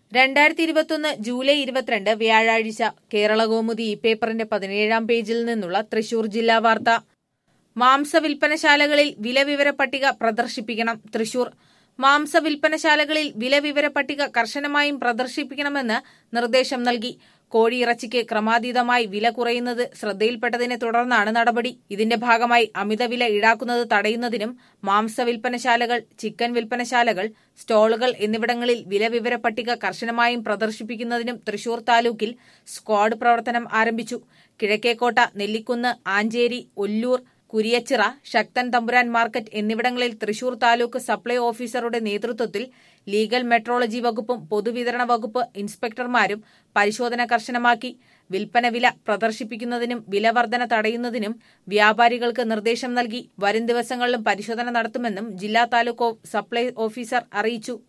രണ്ടായിരത്തി ഇരുപത്തൊന്ന് ജൂലൈ ഇരുപത്തിരണ്ട് വ്യാഴാഴ്ച കേരളകൗമുദി ഈ പേപ്പറിന്റെ പതിനേഴാം പേജിൽ നിന്നുള്ള തൃശൂർ ജില്ലാ വാർത്ത മാംസ വിൽപ്പനശാലകളിൽ വില വിവര പട്ടിക പ്രദർശിപ്പിക്കണം തൃശൂർ മാംസ വിൽപ്പനശാലകളിൽ വില വിവര പട്ടിക കർശനമായും പ്രദർശിപ്പിക്കണമെന്ന് നിർദ്ദേശം നൽകി കോഴിയിറച്ചിക്ക് ക്രമാതീതമായി വില കുറയുന്നത് ശ്രദ്ധയിൽപ്പെട്ടതിനെ തുടർന്നാണ് നടപടി ഇതിന്റെ ഭാഗമായി അമിത വില ഈടാക്കുന്നത് തടയുന്നതിനും മാംസ വിൽപ്പനശാലകൾ ചിക്കൻ വിൽപ്പനശാലകൾ സ്റ്റോളുകൾ എന്നിവിടങ്ങളിൽ വില വിവര പട്ടിക കർശനമായും പ്രദർശിപ്പിക്കുന്നതിനും തൃശൂർ താലൂക്കിൽ സ്ക്വാഡ് പ്രവർത്തനം ആരംഭിച്ചു കിഴക്കേക്കോട്ട നെല്ലിക്കുന്ന് ആഞ്ചേരി ഒല്ലൂർ കുരിയച്ചിറ ശക്തൻ തമ്പുരാൻ മാർക്കറ്റ് എന്നിവിടങ്ങളിൽ തൃശൂർ താലൂക്ക് സപ്ലൈ ഓഫീസറുടെ നേതൃത്വത്തിൽ ലീഗൽ മെട്രോളജി വകുപ്പും പൊതുവിതരണ വകുപ്പ് ഇൻസ്പെക്ടർമാരും പരിശോധന കർശനമാക്കി വിൽപ്പന വില പ്രദർശിപ്പിക്കുന്നതിനും വില വർധന തടയുന്നതിനും വ്യാപാരികൾക്ക് നിർദ്ദേശം നൽകി വരും ദിവസങ്ങളിലും പരിശോധന നടത്തുമെന്നും ജില്ലാ താലൂക്ക് സപ്ലൈ ഓഫീസർ അറിയിച്ചു